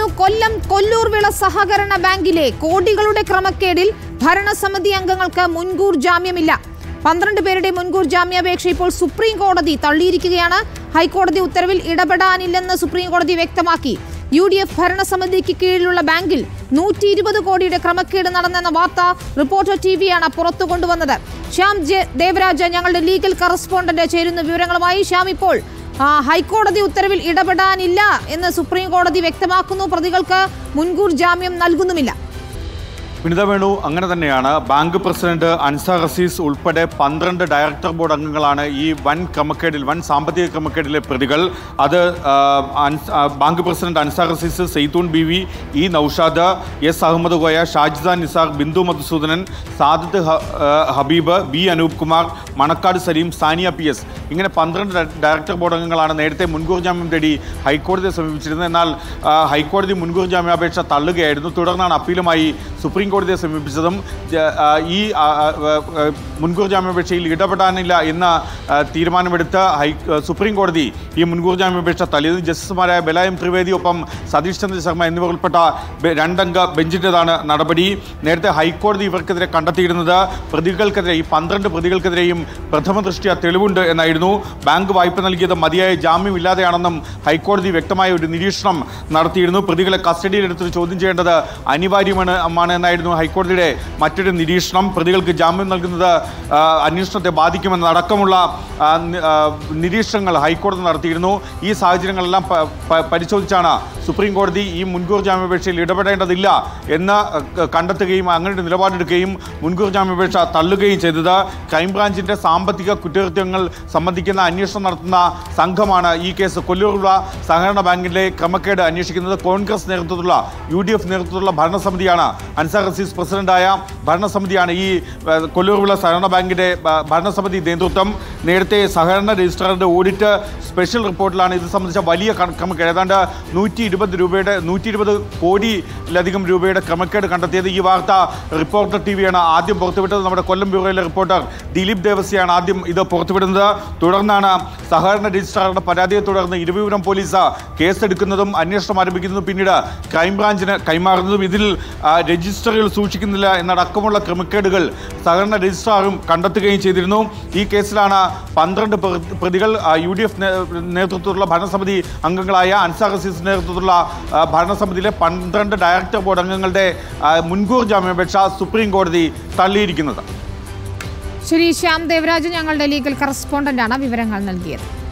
വരുന്നു കൊല്ലം കൊല്ലൂർ വിള സഹകരണ ബാങ്കിലെ കോടികളുടെ ക്രമക്കേടിൽ ഭരണസമിതി അംഗങ്ങൾക്ക് മുൻകൂർ ജാമ്യമില്ല പന്ത്രണ്ട് പേരുടെ മുൻകൂർ ജാമ്യാപേക്ഷ ഇപ്പോൾ സുപ്രീം കോടതി തള്ളിയിരിക്കുകയാണ് ഹൈക്കോടതി ഉത്തരവിൽ ഇടപെടാനില്ലെന്ന് സുപ്രീം കോടതി വ്യക്തമാക്കി യു ഡി എഫ് ഭരണസമിതിക്ക് കീഴിലുള്ള ബാങ്കിൽ നൂറ്റി ഇരുപത് കോടിയുടെ ക്രമക്കേട് നടന്നെന്ന വാർത്ത റിപ്പോർട്ടർ ടി വിയാണ് പുറത്തു കൊണ്ടുവന്നത് ശ്യാം ജെ- ദേവരാജ് ഞങ്ങളുടെ ലീഗൽ കറസ്പോണ്ടന്റ് ചേരുന്ന വിവരങ്ങളുമായി ശ്യാം ഇപ്പോൾ ആ, ഹൈക്കോടതി ഉത്തരവിൽ ഇടപെടാനില്ല എന്ന് സുപ്രീം കോടതി വ്യക്തമാക്കുന്നു പ്രതികൾക്ക് മുൻകൂർ ജാമ്യം നൽകുന്നുമില്ല വിനിത വേണു അങ്ങനെ തന്നെയാണ് ബാങ്ക് പ്രസിഡന്റ് അൻസാർ അസീസ് ഉൾപ്പെടെ പന്ത്രണ്ട് ഡയറക്ടർ ബോർഡ് അംഗങ്ങളാണ് ഈ വൻ ക്രമക്കേടിൽ വൻ സാമ്പത്തിക ക്രമക്കേടിലെ പ്രതികൾ അത് ആ, അൻസ്- ആ, bank president Ansar Azeez Saithoon B V E Noushad S Ahammed Koya Shajida Nisar Bindu Madhusoodanan Sadath ഹ- ആ, Habeeb B Anoop Kumar Manakkad Saleem Sania P S ഇങ്ങനെ പന്ത്രണ്ട് ഡ- ഡയറക്ടർ ബോർഡ് അംഗങ്ങളാണ് നേരത്തെ മുൻകൂർ ജാമ്യം തേടി ഹൈക്കോടതിയെ സമീപിച്ചിരുന്നത് എന്നാൽ ആ, ഹൈക്കോടതി മുൻകൂർ ജാമ്യാപേക്ഷ തള്ളുകയായിരുന്നു തുടർന്നാണ് അപ്പീലുമായി സുപ്രീം കോടതിയെ സമീപിച്ചതും ജ- ആ, ഈ ആ, ആ, ആ, മുൻകൂർ ജാമ്യാപേക്ഷയിൽ ഇടപെടാനില്ല എന്ന ആ, തീരുമാനമെടുത്ത് ഹൈ സുപ്രീം കോടതി ഈ മുൻകൂർ ജാമ്യാപേക്ഷ തള്ളിയത് ജസ്റ്റിസുമാരായ ബലായം ത്രിവേദി ഒപ്പം സതീഷ് ചന്ദ്ര ശർമ്മ എന്നിവർ ഉൾപ്പെട്ട ബെ- രണ്ടംഗ ബെഞ്ചിൻ്റെതാണ് നടപടി നേരത്തെ ഹൈക്കോടതി ഇവർക്കെതിരെ കണ്ടെത്തിയിരുന്നത് പ്രതികൾക്കെതിരെ ഈ പന്ത്രണ്ട് പ്രതികൾക്കെതിരെയും പ്രഥമ ദൃഷ്ടിയ തെളിവുണ്ട് എന്നായിരുന്നു ബാങ്ക് വായ്പ നൽകിയത് മതിയായ ജാമ്യമില്ലാതെയാണെന്നും ഹൈക്കോടതി വ്യക്തമായ ഒരു നിരീക്ഷണം നടത്തിയിരുന്നു പ്രതികളെ കസ്റ്റഡിയിലെടുത്ത് ചോദ്യം ചെയ്യേണ്ടത് അനിവാര്യമാണ് ആണ് എന്നായിരുന്നു ഹൈക്കോടതിയുടെ മറ്റൊരു നിരീക്ഷണം പ്രതികൾക്ക് ജാമ്യം നൽകുന്നത് ആ, അന്വേഷണത്തെ ബാധിക്കുമെന്നടക്കമുള്ള ആ, നി- ആ, നിരീക്ഷണങ്ങൾ ഹൈക്കോടതി നടത്തിയിരുന്നു ഈ സാഹചര്യങ്ങളെല്ലാം പ- പ- പരിശോധിച്ചാണ് സുപ്രീം കോടതി ഈ മുൻകൂർ ജാമ്യാപേക്ഷയിൽ ഇടപെടേണ്ടതില്ല എന്ന് ക- കണ്ടെത്തുകയും അങ്ങനെ ഒരു നിലപാടെടുക്കുകയും മുൻകൂർ ജാമ്യാപേക്ഷ തള്ളുകയും ചെയ്തത് ക്രൈംബ്രാഞ്ചിന്റെ സാമ്പത്തിക കുറ്റകൃത്യങ്ങൾ സംബന്ധിക്കുന്ന അന്വേഷണം നടത്തുന്ന സംഘമാണ് ഈ കേസ് കൊല്ലൂരുള്ള സഹകരണ ബാങ്കിലെ ക്രമക്കേട് അന്വേഷിക്കുന്നത് കോൺഗ്രസ് നേതൃത്വത്തിലുള്ള യു ഡി എഫ് നേതൃത്വത്തിലുള്ള ഭരണസമിതിയാണ് അൻസാർ അസീസ് പ്രസിഡന്റായ ഭരണസമിതിയാണ് ഈ ഏഹ്, കൊല്ലൂരുള്ള സഹകരണ ബാങ്കിന്റെ ഭ- ഭരണസമിതി നേതൃത്വം നേരത്തെ സഹകരണ രജിസ്ട്രാറിന്റെ ഓഡിറ്റ് സ്പെഷ്യൽ റിപ്പോർട്ടിലാണ് ഇത് സംബന്ധിച്ച വലിയ കണ- ക്രമക്കേട് ഏതാണ്ട് നൂറ്റി ഇരുപത് രൂപയുടെ നൂറ്റി ഇരുപത് കോടിയിലധികം രൂപയുടെ ക്രമക്കേട് കണ്ടെത്തിയത് ഈ വാർത്ത റിപ്പോർട്ടർ ടി വിയാണ് ആദ്യം പുറത്തുവിട്ടത് നമ്മുടെ കൊല്ലം ബ്യൂറോയിലെ റിപ്പോർട്ടർ ദിലീപ് ദേവസ്യാണ് ആദ്യം ഇത് പുറത്തുവിടുന്നത് തുടർന്നാണ് സഹകരണ രജിസ്ട്രാറുടെ പരാതിയെ തുടർന്ന് ഇരുവിപുരം പോലീസ് കേസെടുക്കുന്നതും അന്വേഷണം ആരംഭിക്കുന്നതും പിന്നീട് ക്രൈംബ്രാഞ്ചിന് കൈമാറുന്നതും ഇതിൽ ആ, രജിസ്റ്ററുകൾ സൂക്ഷിക്കുന്നില്ല എന്നടക്കമുള്ള ക്രമക്കേടുകൾ സഹകരണ രജിസ്ട്രാറും കണ്ടെത്തുകയും ചെയ്തിരുന്നു ഈ കേസിലാണ് പന്ത്രണ്ട് പ്ര- പ്രതികൾ യു ഡി എഫ് നേതൃത്വത്തിലുള്ള ഭരണസമിതി അംഗങ്ങളായ അൻസാർ അസീസ് നേതൃത്വത്തിലുള്ള ആ, ഭരണസമിതിയിലെ പന്ത്രണ്ട് ഡയറക്ടർ ബോർഡ് അംഗങ്ങളുടെ ആ, മുൻകൂർ ജാമ്യാപേക്ഷ സുപ്രീം കോടതി തള്ളിയിരിക്കുന്നത് ശ്രീ ശ്യാം ദേവരാജ് ഞങ്ങളുടെ ലീഗൽ കറസ്പോണ്ടന്റാണ് വിവരങ്ങൾ നൽകിയത്